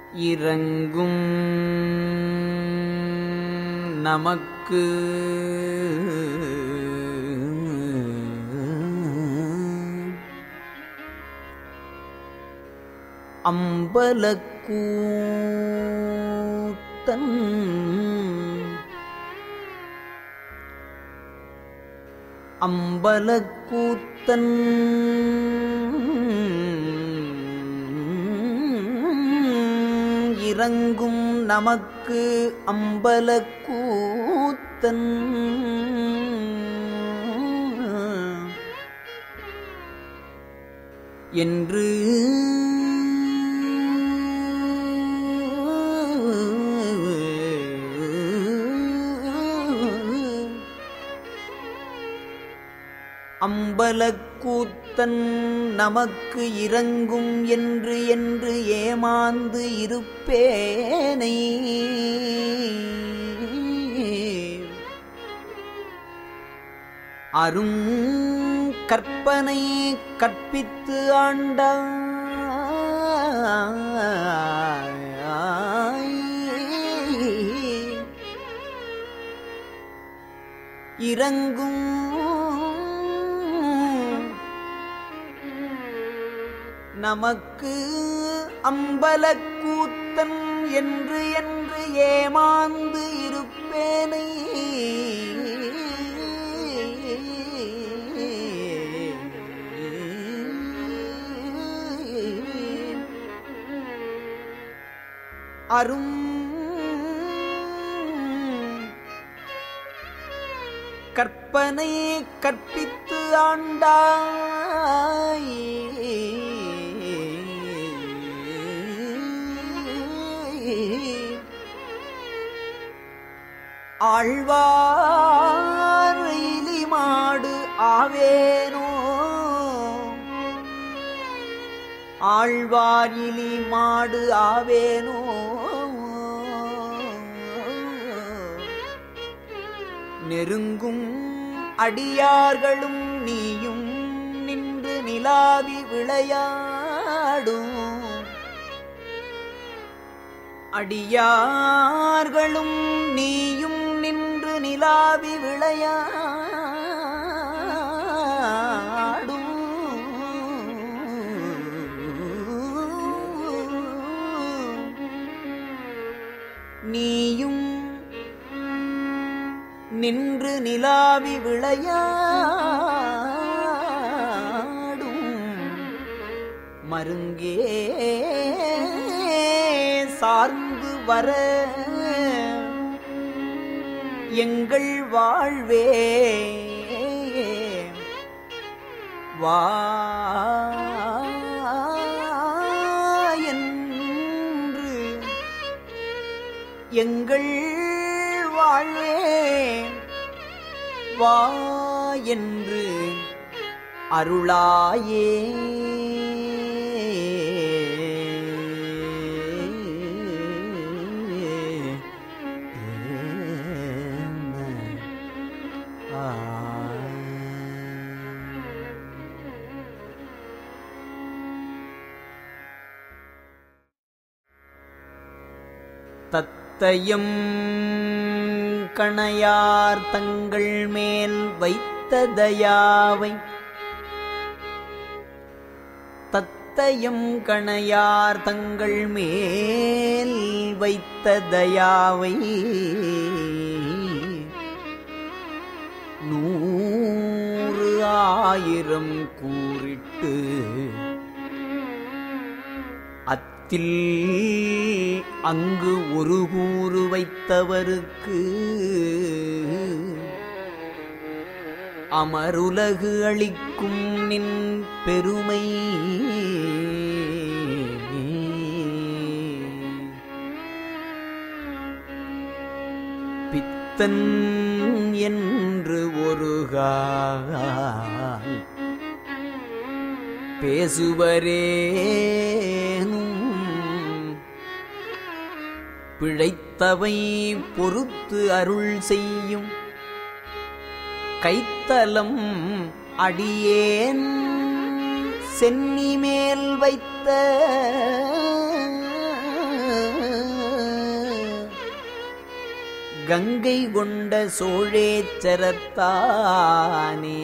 இறங்கும் நமக்கு அம்பலக்கூத்தன் அம்பலக்கூத்தன் இறங்கும் நமக்கு அம்பலக்கூத்தன் என்று அம்பலக்கூத்தன் நமக்கு இறங்கும் என்று என்று ஏமாந்து இருப்பேனை அரும் கற்பனை கற்பித்து ஆண்டாய் இறங்கும் நமக்கு அம்பலக்கூத்தன் என்று என்று ஏமாந்து இருப்பேனை அரும் கற்பனை கற்பித்து ஆண்டாய் ஆழ்வார் இலி மாடு ஆவேனோ ஆழ்வார் இலி மாடு ஆவேனோ நெருங்கும் அடியார்களும் நீயும் நின்று நிலாவி விளையாடும் அடியார்களும் நீயும் நின்று நிலாவி விளையாடும் நீயும் நின்று நிலாவி விளையாடும் மருங்கே சார்ந்து வர எங்கள் வாழ்வே வா என்று எங்கள் வாழ்வே வா என்று அருளாயே தத்தயம் கணையார் தங்கள் மேல் வைத்த தயாவை தத்தயம் கணையார் தங்கள் மேல் வைத்த தயாவை நூறு ஆயிரம் கூறிட்டு அத்தில் அங்கு ஒரு கூறு வைத்தவருக்கு அமருலகு அளிக்கும் நின் பெருமை பித்தன் என்று ஒரு கால் பேசுவரேனும் பிழைத்தவை பொறுத்து அருள் செய்யும் கைத்தலம் அடியேன் சென்னி மேல் வைத்த கங்கை கொண்ட சோழேச்சரத்தானே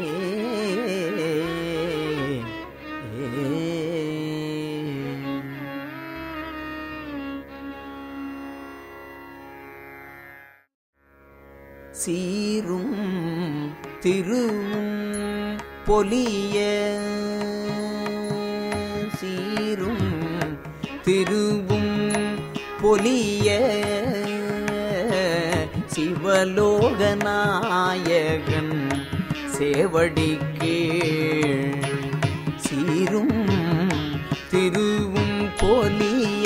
சீரும் திருவும் பொலிய சீரும் திருவும் பொலிய சிவலோகநாயகன் சேவடி கீழ் சீரும் திருவும் பொலிய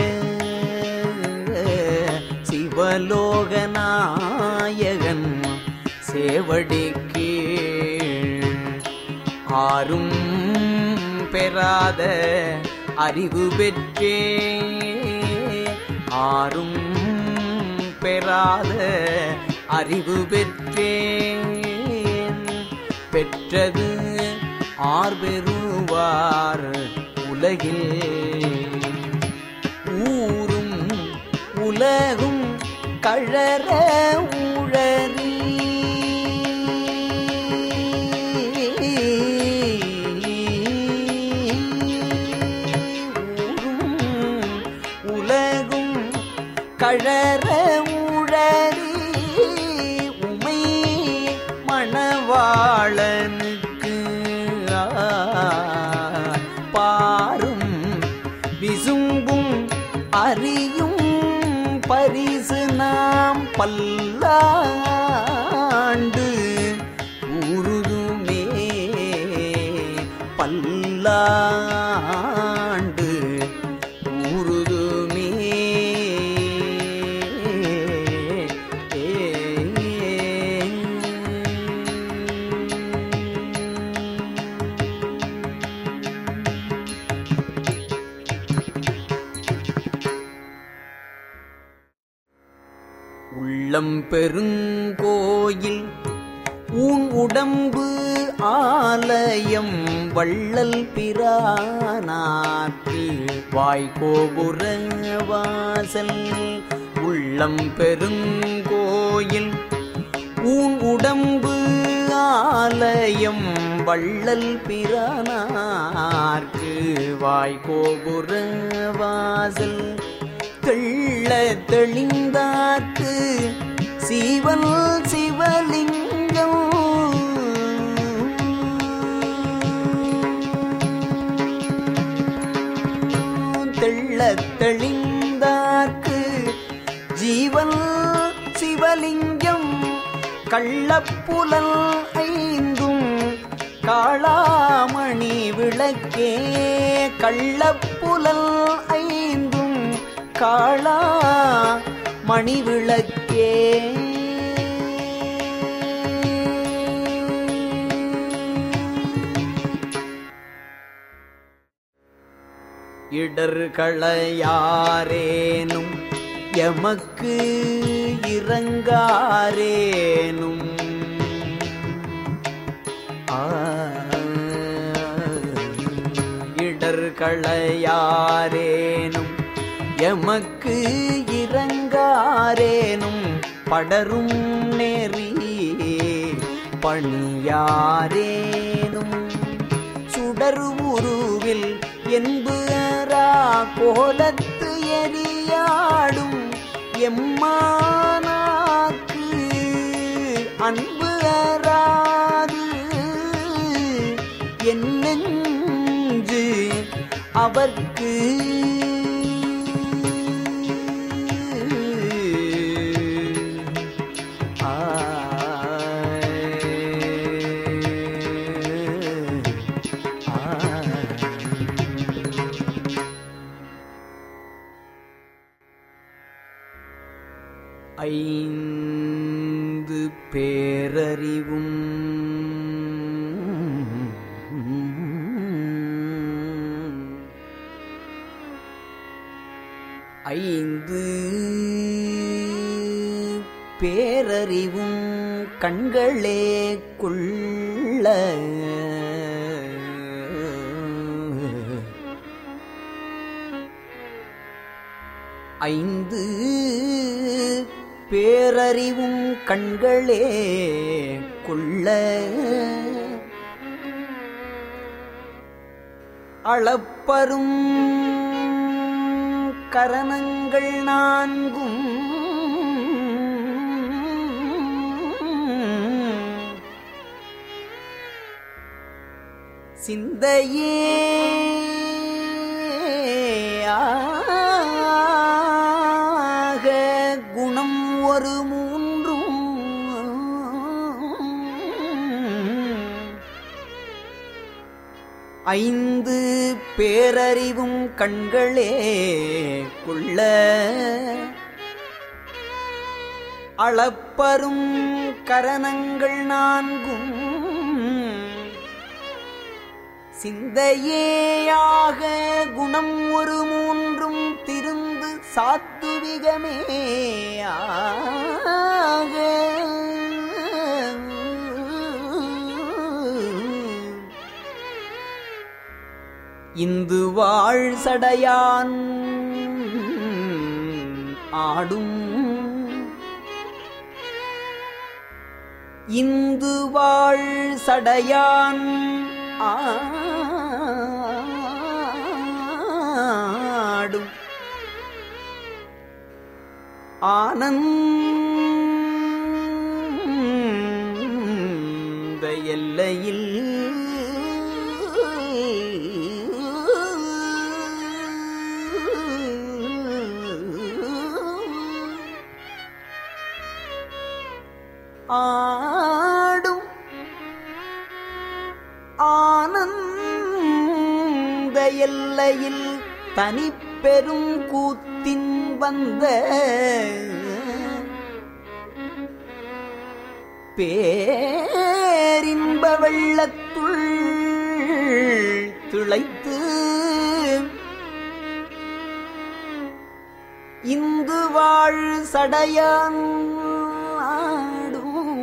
சிவலோகநாயகன் சேவடி கீழ் ஆரும் பெறாத அறிவு பெற்றே ஆரும் பெறாத அறிவு பெற்றேன் பெற்றது ஆர் பெறுவார் உலகில் ஊரும் உலகும் கழற ஊழறி ஊரும் உலகும் கழற ஊழறி உமை மணவாளனுக்கு ஆ, பாரும் விசும்பும் அறியும் பரிசு நாம் பல்லாண்டு உருதுமே பல்லாண்டு உருதுமே உள்ளம் பெருங்கோயில் ஊன் உடம்பு ஆலயம் வள்ளல் பிரானாக்கு வாய்கோபுர வாசல் உள்ளம் பெருங்கோயில் ஊன் உடம்பு ஆலயம் வள்ளல் பிரானார்க்கு வாய்கோபுர வாசல் தெள்ள தெளிந்தார்க்கு சீவல் சிவலிங்கம் தெள்ள தெளிந்தார்க்கு ஜீவன் சிவலிங்கம் கள்ளப்புலல் ஐந்தும் காளாமணி விளக்கே கள்ளப்புலல் ஐந்தும் காளா மணி விளக்கே இடர்களையாரேனும் எமக்கு இறங்காரேனும் ஆ, இடர்களையாரேனும் எமக்கு இறங்காரேனும் படரும் நெறி பணியாரேனும் சுடரு உருவில் என்புறா கோலத்து எரியாடும் எம்மானாக்கு அன்பு அறாது என் நெஞ்சு அவர்க்கு ஐந்து பேரறிவும் ஐந்து பேரறிவும் கண்களே கொள்ள ஐந்து பேரறிவும் கண்களே கொள்ள அளப்பரும் கரணங்கள் நான்கும் சிந்தையே ஆக குணம் ஒரு மூன்றும் ஐந்து பேரறிவும் கண்களே கொள்ள அளப்பரும் கரணங்கள் நான்கும் சிந்தையேயாக குணம் ஒரு மூன்றும் திருந்து சாத்துவிகமே ஆக இந்து வாழ் சடையான் ஆடும் இந்து வாழ் சடையான் ஆடும் ஆனந்த எல்லையில் ஆடும் ஆனந்த எல்லையில் தனி பெரும் கூத்தின் வந்த பேரின்ப வெள்ளத்துள் திளைத்து இந்து வாழ் சடையான் ஆடும்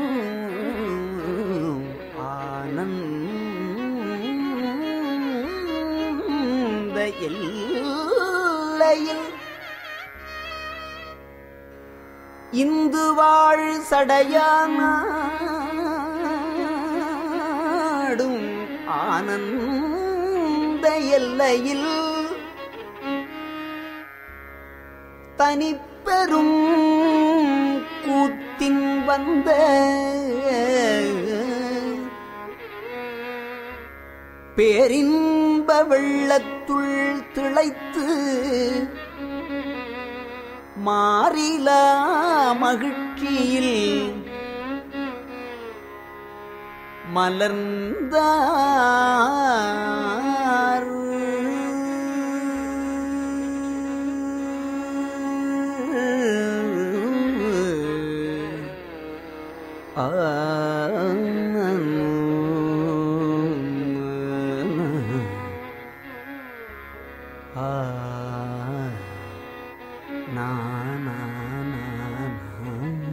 ஆனந்த எல்லையில் இந்து வாழ் சடையானாடும் ஆனந்த எல்லையில் தனிப்பெரும் கூத்தின் வந்த பேரின்ப வெள்ளத்துள் திளைத்து மாறிலா மகிழ்ச்சியில் மலர்ந்தார் ஆ நா நா நா நா.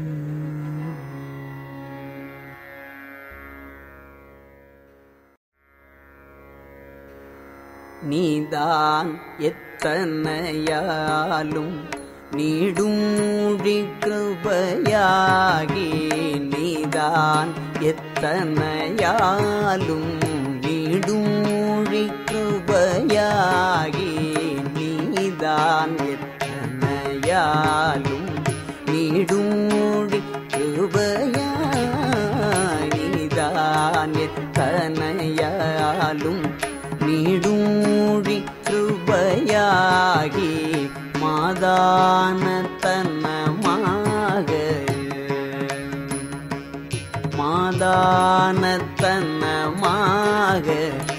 நீதான் எத்தனையாலும் நீடூழி கிருபையாகி நீதான் எத்தனையாலும் நீடூழி கிருபையாகி நீதான் எத்தனையாலும் நீடூழி கிருபையாகி நீதான் எத்தனையாலும் நீடூழி கிருபையாகி மாதானத்தனமாக மாதானத்தனமாக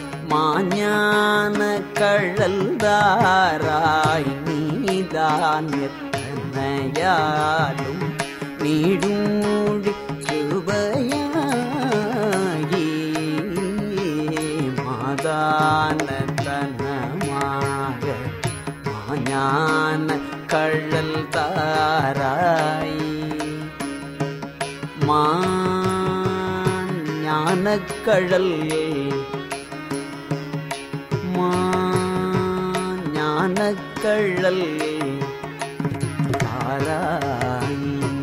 மாஞான கழல்தாராய் நீதான் எத்தனையாலும் நீடூழி கிருபையாகி மாதானத்தனமாக மாஞான கழல் தாராய் ஞானக்கழல் ஞானக்கழல் தாராய்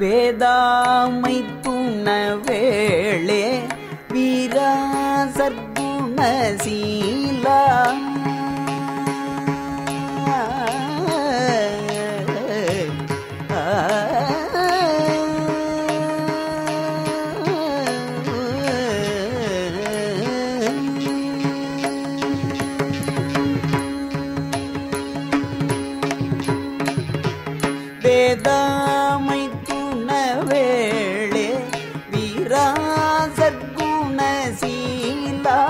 வேதாமை துணவேளே வீராசர்குணசீலா வேதாமை துணவேளே வீராசர்குணசீலா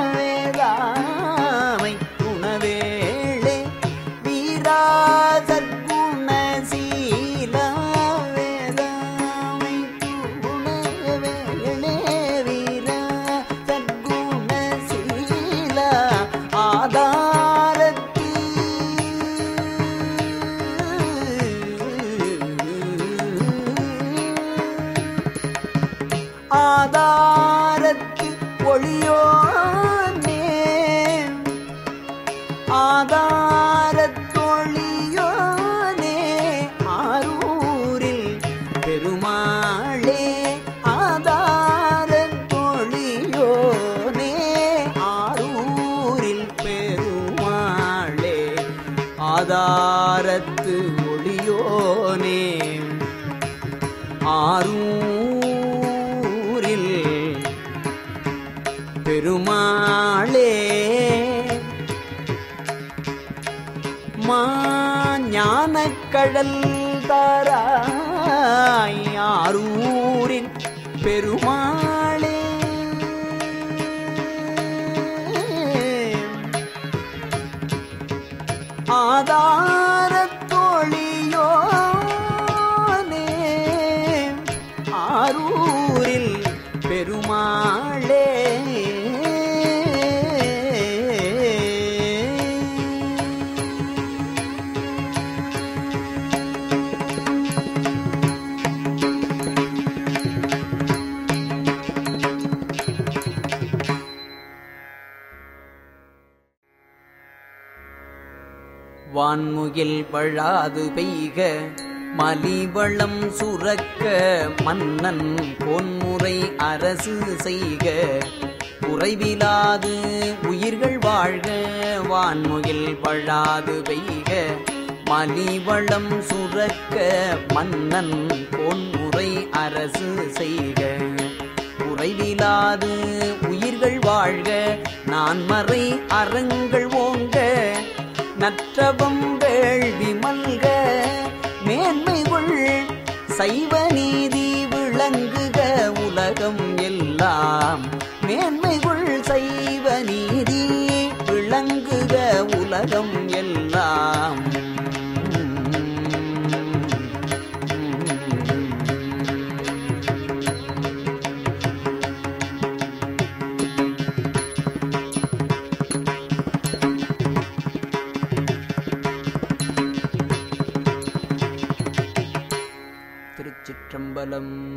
வேதாமை துணவேளே வீராசர்குணசீலா வேதாமை துணவேளே வீராசர்குணசீலா ஆதாரத்தி ஆதாரத்து ஒளியோனே ஆதாரத்தொழியோனே ஆரூரில் பெருமாளே ஆதாரத்தொழியோனே ஆரூரில் பெருமாளே ஆதாரத்து ஒளியோனே ஆரூரில் பெருமாளே மாஞானக்கடல் தாராய் ஆரூரின் பெருமாளே ஆதாரத்தொழியோனே ஆரூரில் பெருமாளே வான்முகில் வழாது பெய்க மலிவளம் சுரக்க மன்னன் பொன்முறை அரசு செய்க குறைவிலாது உயிர்கள் வாழ்க வான்முகில் வழாது பெய்க மலிவளம் சுரக்க மன்னன் பொன்முறை அரசு செய்க குறைவிலாது உயிர்கள் வாழ்க நான் மறை அறங்கள் ஓங்க நற்றவம் வேள்வி மல்க மேன்மைகள் சைவ நீதி விளங்குக உலகம் எல்லாம் மேன்மைகள் சைவ நீதி விளங்குக உலகம் எல்லாம் திருச்சிற்றம்பலம்